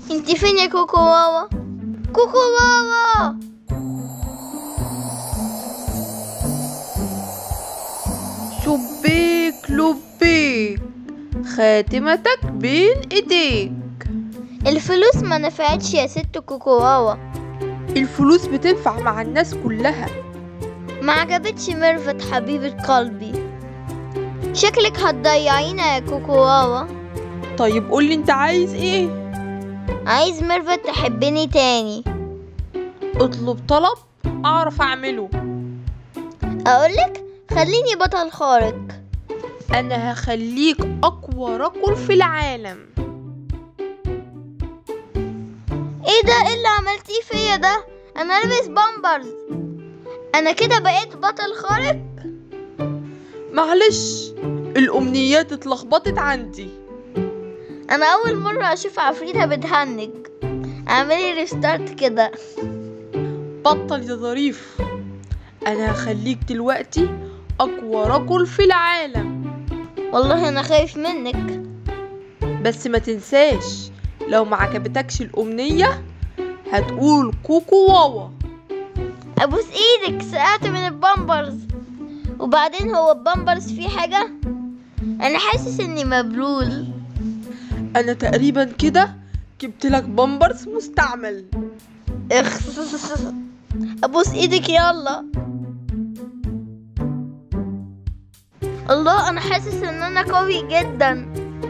انت فين يا كوكو واوا كوكو واوا شبيك لبيك خاتمتك بين ايديك الفلوس ما نفعتش يا ست كوكو واوا الفلوس بتنفع مع الناس كلها ما عجبتش ميرفت حبيبة قلبي شكلك هتضيعينا يا كوكو واوا طيب قولي انت عايز ايه عايز ميرفت تحبني تاني اطلب طلب اعرف اعمله اقولك خليني بطل خارق انا هخليك اقوى رجل في العالم ايه ده ايه اللي عملتيه فيا ده انا لابس بامبرز انا كده بقيت بطل خارق معلش الامنيات اتلخبطت عندي انا اول مرة اشوف عفريتة بتهنج اعملي ريستارت كده بطل يا ظريف انا هخليك دلوقتي اقوى رجل في العالم والله انا خايف منك بس ما تنساش لو ما عجبتكش الامنية هتقول كوكو واوا ابوس ايدك سقعت من البامبرز وبعدين هو البامبرز فيه حاجة انا حاسس اني مبلول انا تقريبا كده جبت لك بامبرز مستعمل اخ ابوس ايدك يلا الله انا حاسس ان انا قوي جدا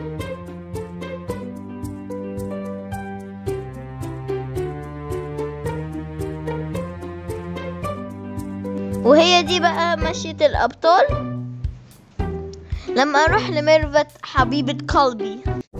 وهي دي بقى مشية الأبطال لما أروح لميرفت حبيبة قلبي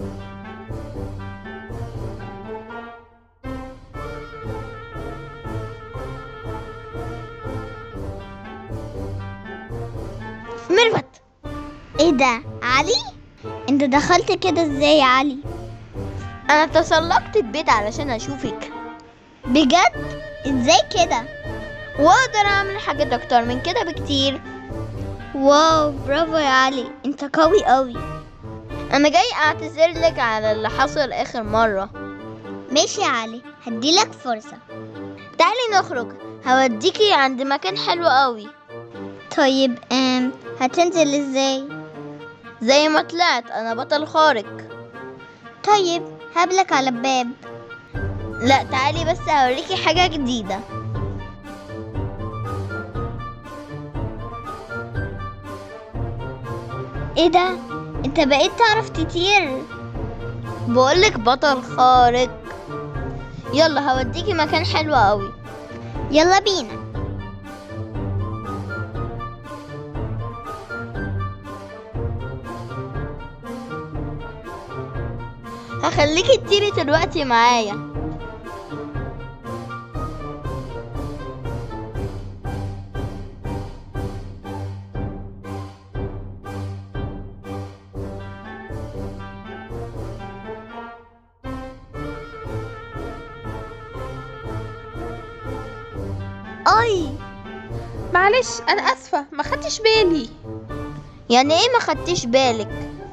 ميرفت ايه ده علي انت دخلت كده ازاي يا علي أنا تسلقت البيت علشان أشوفك بجد ازاي كده وأقدر أعمل حاجات أكتر من كده بكتير واو برافو يا علي انت قوي قوي أنا جاي أعتذر لك على اللي حصل آخر مرة ماشي يا علي هديلك فرصة تعالي نخرج هوديكي عند مكان حلو قوي طيب ام هتنزل ازاي زي ما طلعت أنا بطل خارق طيب هقابلك على الباب لا تعالي بس هوريكي حاجة جديدة ايه ده انت بقيت تعرف تطير بقولك بطل خارق يلا هوديكي مكان حلو قوي يلا بينا هخليكي تطيري دلوقتي معايا اي معلش انا اسفة ما خدتش بالي يعني ايه ما خدتيش بالك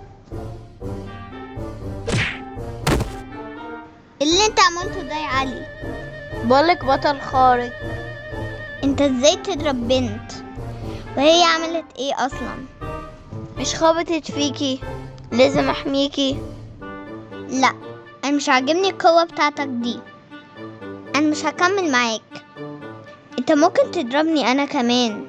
اللي انت عملته ده يا علي بقولك بطل خارق انت ازاي تضرب بنت وهي عملت ايه اصلا مش خبطت فيكي لازم احميكي لا انا مش عاجبني القوة بتاعتك دي انا مش هكمل معاك انت ممكن تضربني انا كمان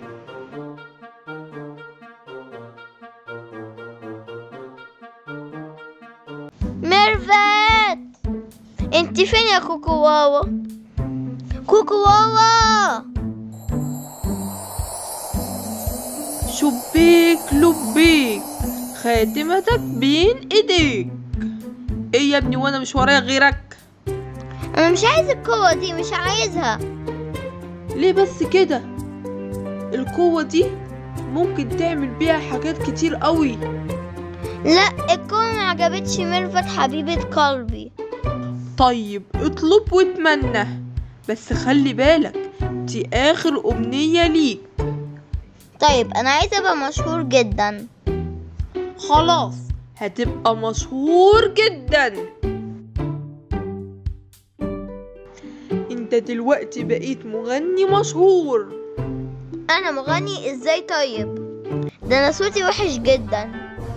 ميرفت انت فين يا كوكو واوا كوكو واوا شبيك لبيك خاتمتك بين ايديك ايه يا ابني وانا مش ورايا غيرك انا مش عايز القوة دي مش عايزها ليه بس كده القوة دي ممكن تعمل بيها حاجات كتير قوي لا القوة ما عجبتش ميرفت حبيبة قلبي طيب اطلب واتمنى بس خلي بالك دي اخر امنية ليك طيب انا عايزة ابقى مشهور جدا خلاص هتبقى مشهور جدا انت دلوقتي بقيت مغني مشهور انا مغني ازاي طيب ده انا صوتي وحش جدا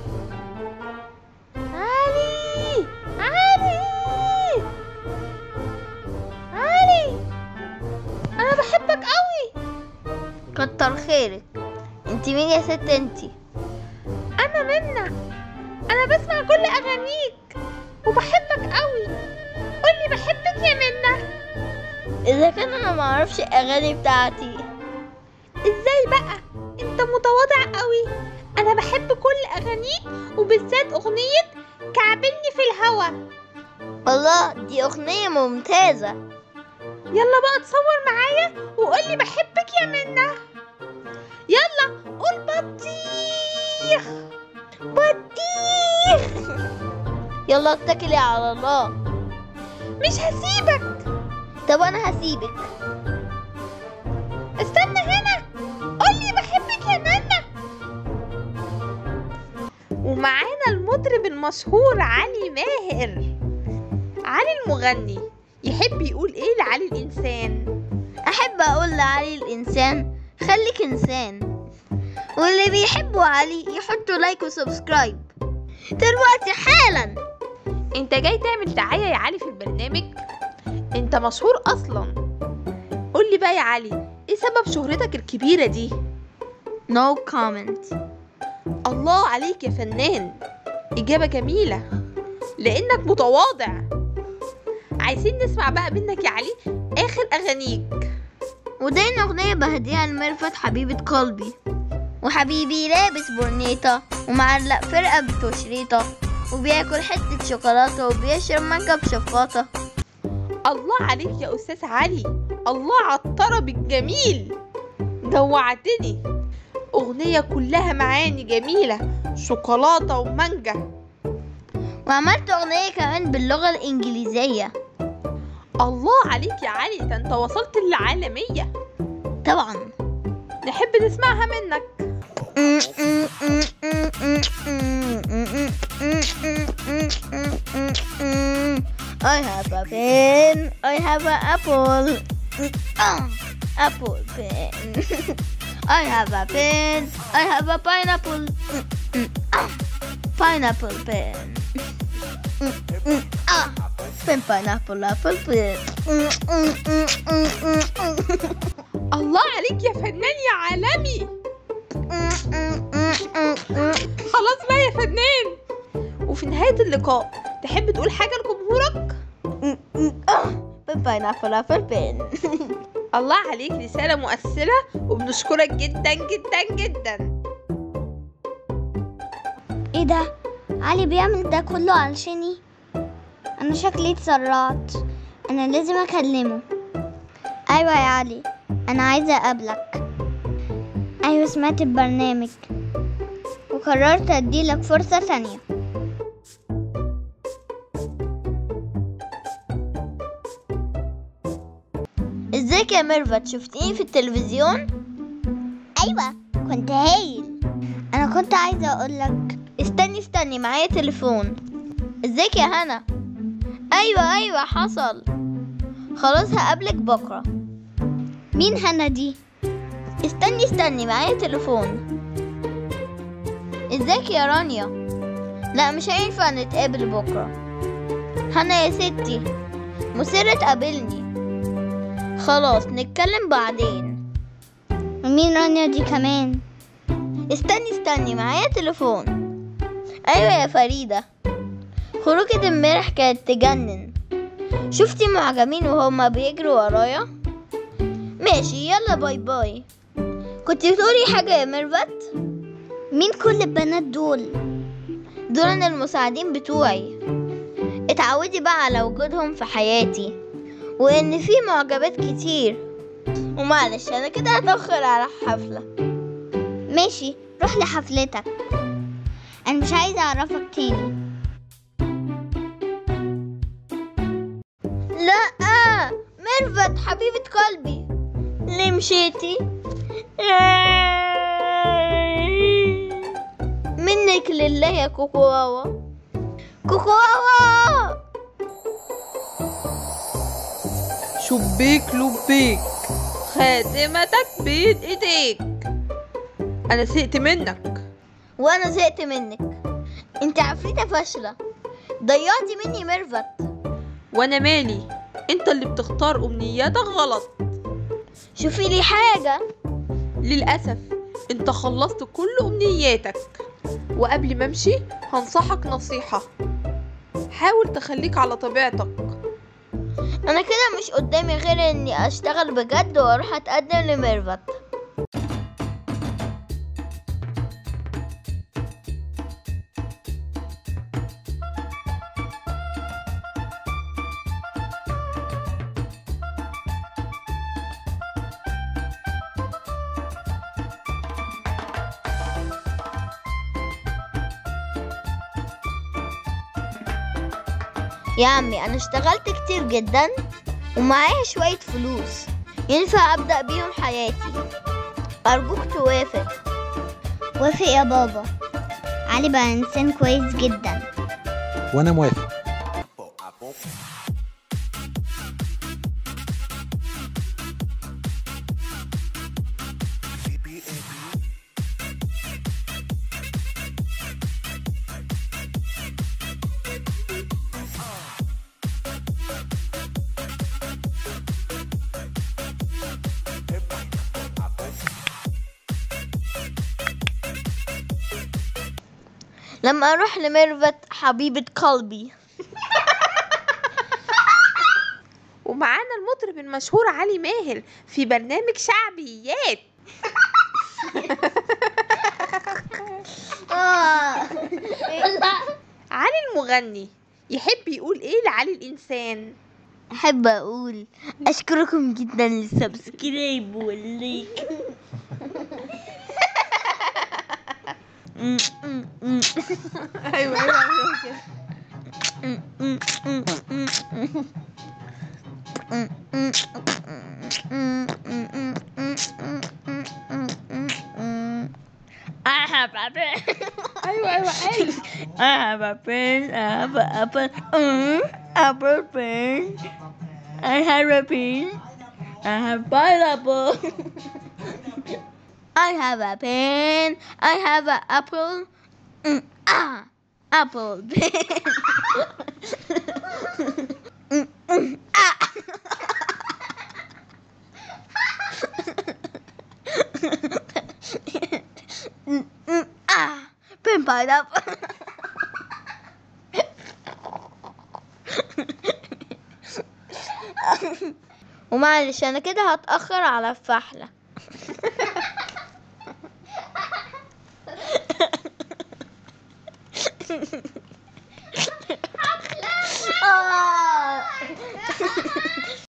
علي علي علي انا بحبك قوي كتر خيرك انت مين يا ست انت انا منى انا بسمع كل اغانيك وبحبك قوي قولي بحبك يا منى اذا كان انا معرفش الاغاني بتاعتي ازاي بقى انت متواضع قوي انا بحب كل اغانيك وبالذات اغنية كعبلني في الهوا الله دي اغنية ممتازة يلا بقى تصور معايا وقولي بحبك يا منى يلا قول بطيخ بطيخ يلا اتكلي على الله مش هسيبك طب انا هسيبك استنى هنا قولي بحبك يا منى ومعانا المطرب المشهور علي ماهر علي المغني يحب يقول ايه لعلي الانسان احب اقول لعلي الانسان خليك انسان واللي بيحبوا علي يحطوا لايك وسبسكرايب دلوقتي حالا انت جاي تعمل دعاية يا علي في البرنامج انت مشهور اصلا قولي بقى يا علي ايه سبب شهرتك الكبيرة دي no comment الله عليك يا فنان إجابة جميلة لأنك متواضع عايزين نسمع بقى منك يا علي آخر أغانيك ودي أغنية بهديها لميرفت حبيبة قلبي وحبيبي لابس برنيطة ومعلق في رقبته شريطة وبياكل حتة شوكولاتة وبيشرب مانجا بشفاطة الله عليك يا أستاذ علي الله على الطرب الجميل جوعتني أغنية كلها معاني جميلة شوكولاتة ومانجا وعملت أغنية كمان باللغة الإنجليزية الله عليك يا علي ده انت وصلت للعالمية طبعا نحب نسمعها منك I have a pen. I have an apple. Ah, apple pen. I have a pen. I have a pineapple. Ah, pineapple pen. Ah, pen pineapple apple pen. الله عليك يا فنان يا عالمي خلاص بقى يا فنان وفي نهاية اللقاء تحب تقول حاجة لجمهورك؟ pen pineapple apple pen. الله عليك رسالة مؤثرة وبنشكرك جدا جدا جدا ايه ده علي بيعمل ده كله علشاني انا شكلي اتسرعت انا لازم اكلمه ايوه يا علي انا عايزه اقابلك ايوه سمعت البرنامج وقررت اديلك فرصه تانية ازيك يا ميرفت شفتيني في التلفزيون ايوه كنت هايل انا كنت عايزه اقولك استني استني معايا تليفون ازيك يا هنا ايوه ايوه حصل خلاص هقابلك بكره مين هنا دي استني استني معايا تليفون ازيك يا رانيا لا مش هينفع نتقابل بكره هنا يا ستي مصرة تقابلني خلاص نتكلم بعدين ومين رانيا دي كمان استني استني معايا تليفون ايوه يا فريدة خروجة امبارح كانت تجنن شفتي معجبين وهما بيجروا ورايا ماشي يلا باي باي كنت بتقولي حاجة يا ميرفت مين كل البنات دول دول أنا المساعدين بتوعي اتعودي بقى على وجودهم في حياتي وان في معجبات كتير ومعلش انا كده هتأخر على الحفلة ماشي روح لحفلتك انا مش عايزه اعرفك تاني لا ميرفت حبيبة قلبي ليه مشيتي منك لله يا كوكواوا كوكواوا شبيك لبيك خاتمتك بين ايديك انا سقت منك وانا زهقت منك انت عفريتة فاشلة ضيعتي مني ميرفت وانا مالي انت اللي بتختار امنياتك غلط شوفي لي حاجة للأسف انت خلصت كل أمنياتك وقبل ما امشي هنصحك نصيحة حاول تخليك على طبيعتك انا كده مش قدامي غير اني اشتغل بجد واروح اتقدم لميرفت يا عمي انا اشتغلت كتير جدا ومعايا شوية فلوس ينفع ابدأ بيهم حياتي ارجوك توافق وافق يا بابا علي بقى انسان كويس جدا وانا موافق لما اروح لميرفت حبيبة قلبي ومعانا المطرب المشهور علي ماهر في برنامج شعبيات علي المغني يحب يقول ايه لعلي الانسان احب اقول اشكركم جدا للسبسكرايب والليك ايوه ايوه ايوه كده I have a pen. ايوه ايوه ايوه I have a pen. I have a apple. Mm, apple pen. I have a pen. I have pineapple. I have a pen. I have an apple. Mm, ah, apple pen. Mm, mm, ah. Mm, mm, ah, pen pineapple. ومعلش انا كده هتأخر على الفحلة